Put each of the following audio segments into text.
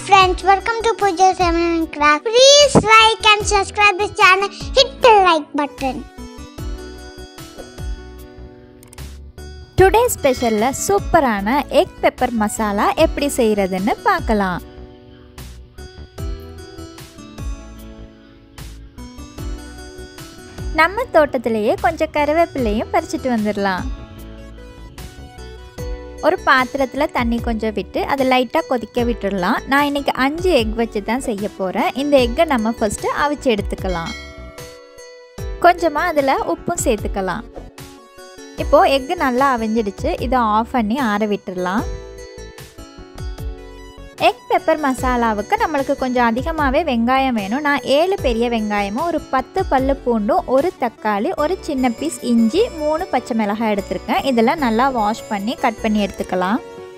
friends, welcome to Pooja Seven and Craft. Please like and subscribe this channel. Hit the like button. Today ஸ்பெஷலில் சூப்பரான egg pepper masala எப்படி செய்கிறதுன்னு பார்க்கலாம் நம்ம தோட்டத்திலேயே கொஞ்சம் கருவேப்பிலையும் பறிச்சிட்டு வந்துடலாம் ஒரு பாத்திரத்தில் தண்ணி கொஞ்சம் விட்டு அதை லைட்டாக கொதிக்க விட்டுடலாம் நான் இன்றைக்கி அஞ்சு எக் வச்சு தான் செய்ய போகிறேன் இந்த எக்கை நம்ம ஃபஸ்ட்டு அவிச்சு எடுத்துக்கலாம் கொஞ்சமாக அதில் உப்பும் சேர்த்துக்கலாம் இப்போது எக்கு நல்லா அவிஞ்சிடுச்சு இதை ஆஃப் பண்ணி ஆற விட்டுடலாம் எக் பெப்பர் மசாலாவுக்கு நம்மளுக்கு கொஞ்சம் அதிகமாகவே வெங்காயம் வேணும் நான் ஏழு பெரிய வெங்காயமும் ஒரு பத்து பல்லு பூண்டும் ஒரு தக்காளி ஒரு சின்ன பீஸ் இஞ்சி மூணு பச்சை மிளகாய் எடுத்திருக்கேன் இதெல்லாம் நல்லா வாஷ் பண்ணி கட் பண்ணி எடுத்துக்கலாம்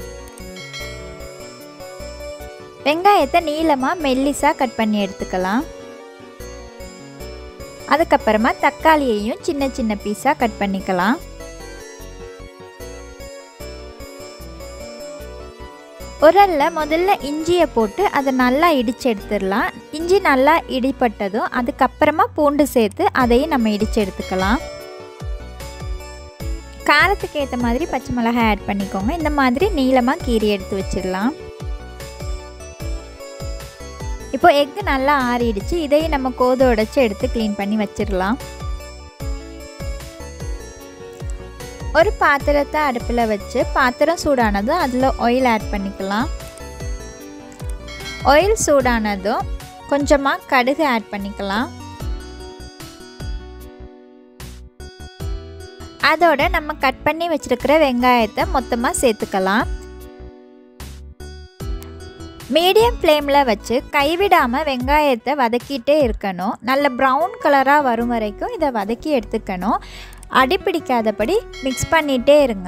வெங்காயத்தை நீளமாக மெல்லிஸாக கட் பண்ணி எடுத்துக்கலாம் அதுக்கப்புறமா தக்காளியையும் சின்ன சின்ன பீஸாக கட் பண்ணிக்கலாம் உரலில் முதல்ல இஞ்சியை போட்டு அதை நல்லா இடித்து எடுத்துடலாம் இஞ்சி நல்லா இடிப்பட்டதும் அதுக்கப்புறமா பூண்டு சேர்த்து அதையும் நம்ம இடித்து எடுத்துக்கலாம் காரத்துக்கு ஏற்ற மாதிரி பச்சை மிளகாய் ஆட் பண்ணிக்கோங்க இந்த மாதிரி நீளமாக கீரி எடுத்து வச்சிடலாம் இப்போ எக்கு நல்லா ஆறிடுச்சு இதையும் நம்ம கோது உடைச்சி எடுத்து க்ளீன் பண்ணி வச்சிடலாம் ஒரு பாத்திரத்தை அடுப்பில் வச்சு பாத்திரம் சூடானதும் அதில் ஆயில் ஆட் பண்ணிக்கலாம் ஆயில் சூடானதும் கொஞ்சமாக கடுகு ஆட் பண்ணிக்கலாம் அதோட நம்ம கட் பண்ணி வச்சுருக்கிற வெங்காயத்தை மொத்தமாக சேர்த்துக்கலாம் மீடியம் ஃப்ளேமில் வச்சு கைவிடாமல் வெங்காயத்தை வதக்கிட்டே இருக்கணும் நல்ல ப்ரௌன் கலராக வரும் வரைக்கும் இதை வதக்கி எடுத்துக்கணும் அடிப்பிடிக்காதபடி மிக்ஸ் பண்ணிகிட்டே இருங்க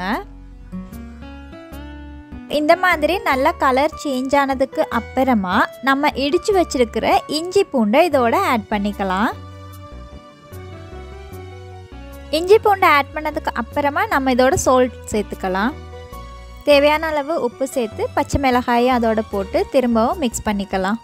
இந்த மாதிரி நல்லா கலர் சேஞ்ச் ஆனதுக்கு அப்புறமா நம்ம இடித்து வச்சிருக்கிற இஞ்சி பூண்டை இதோட ஆட் பண்ணிக்கலாம் இஞ்சி பூண்டை ஆட் பண்ணதுக்கு அப்புறமா நம்ம இதோட சோல்ட் சேர்த்துக்கலாம் தேவையான அளவு உப்பு சேர்த்து பச்சை மிளகாயும் அதோட போட்டு திரும்பவும் மிக்ஸ் பண்ணிக்கலாம்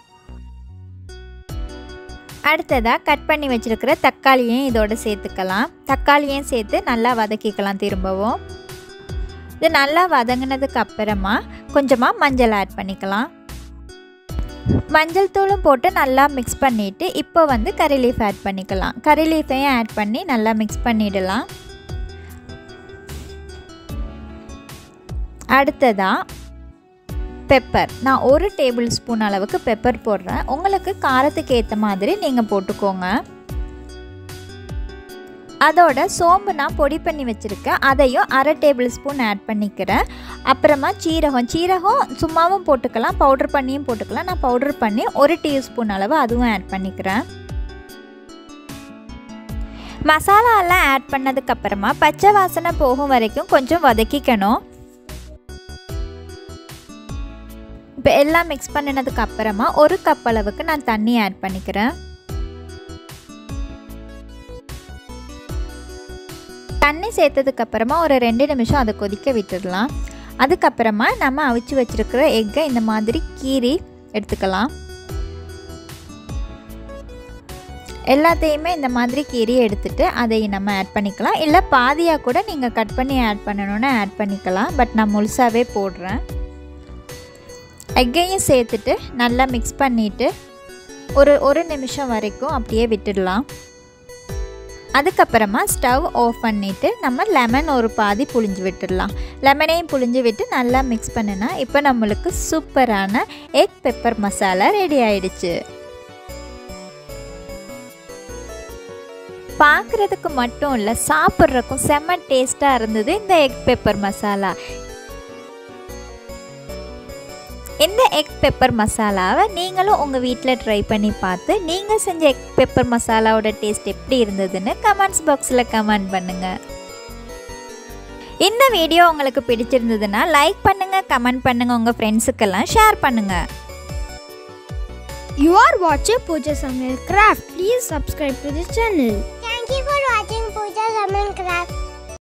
அடுத்ததாக கட் பண்ணி வச்சுருக்கிற தக்காளியும் இதோட சேர்த்துக்கலாம் தக்காளியும் சேர்த்து நல்லா வதக்கிக்கலாம் திரும்பவும் இது நல்லா வதங்கினதுக்கு அப்புறமா கொஞ்சமாக மஞ்சள் ஆட் பண்ணிக்கலாம் மஞ்சள் தூளும் போட்டு நல்லா மிக்ஸ் பண்ணிவிட்டு இப்போ வந்து கறி லீஃப் ஆட் பண்ணிக்கலாம் கறி லீஃபையும் ஆட் பண்ணி நல்லா மிக்ஸ் பண்ணிடலாம் அடுத்ததாக பெப்பர் நான் ஒரு டேபிள் ஸ்பூன் அளவுக்கு பெப்பர் போடுறேன் உங்களுக்கு காரத்துக்கு ஏற்ற மாதிரி நீங்கள் போட்டுக்கோங்க அதோட சோம்பு நான் பொடி பண்ணி வச்சுருக்கேன் அதையும் அரை டேபிள் ஸ்பூன் ஆட் பண்ணிக்கிறேன் அப்புறமா சீரகம் சீரகம் சும்மாவும் போட்டுக்கலாம் பவுடர் பண்ணியும் போட்டுக்கலாம் நான் பவுடர் பண்ணி ஒரு டீஸ்பூன் அளவு அதுவும் ஆட் பண்ணிக்கிறேன் மசாலாலாம் ஆட் பண்ணதுக்கப்புறமா பச்சை வாசனை போகும் வரைக்கும் கொஞ்சம் வதக்கிக்கணும் இப்போ எல்லாம் மிக்ஸ் பண்ணினதுக்கு அப்புறமா ஒரு கப் அளவுக்கு நான் தண்ணி ஆட் பண்ணிக்கிறேன் தண்ணி சேர்த்ததுக்கு அப்புறமா ஒரு ரெண்டு நிமிஷம் அதை கொதிக்க விட்டுடலாம் அதுக்கப்புறமா நம்ம அவிச்சு வச்சுருக்கிற எக்கை இந்த மாதிரி கீரி எடுத்துக்கலாம் எல்லாத்தையுமே இந்த மாதிரி கீரி எடுத்துட்டு அதை நம்ம ஆட் பண்ணிக்கலாம் இல்லை பாதியாக கூட நீங்கள் கட் பண்ணி ஆட் பண்ணணுன்னு ஆட் பண்ணிக்கலாம் பட் நான் முழுசாகவே போடுறேன் எக்கையும் சேர்த்துட்டு நல்லா மிக்ஸ் பண்ணிவிட்டு ஒரு ஒரு நிமிஷம் வரைக்கும் அப்படியே விட்டுடலாம் அதுக்கப்புறமா ஸ்டவ் ஆஃப் பண்ணிவிட்டு நம்ம லெமன் ஒரு பாதி புழிஞ்சு விட்டுடலாம் லெமனையும் புழிஞ்சு விட்டு நல்லா மிக்ஸ் பண்ணினா இப்போ நம்மளுக்கு சூப்பரான எக் பெப்பர் மசாலா ரெடி ஆயிடுச்சு பார்க்குறதுக்கு மட்டும் இல்லை சாப்பிட்றதுக்கும் செம்ம டேஸ்ட்டாக இருந்தது இந்த எக் பெப்பர் மசாலா இந்த எக் பெப்பர் மசாலாவை நீங்களும் உங்கள் வீட்டில் ட்ரை பண்ணி பார்த்து நீங்கள் செஞ்ச எக் பெப்பர் மசாலாவோட டேஸ்ட் எப்படி இருந்ததுன்னு கமெண்ட்ஸ் பாக்ஸில் கமெண்ட் பண்ணுங்கள் இந்த வீடியோ உங்களுக்கு பிடிச்சிருந்ததுன்னா லைக் பண்ணுங்கள் கமெண்ட் பண்ணுங்கள் உங்கள் ஃப்ரெண்ட்ஸுக்கெல்லாம் ஷேர் பண்ணுங்கள் You are watching Pooja Samir Craft. Please subscribe to this channel. Thank you for watching Pooja Seven and Craft.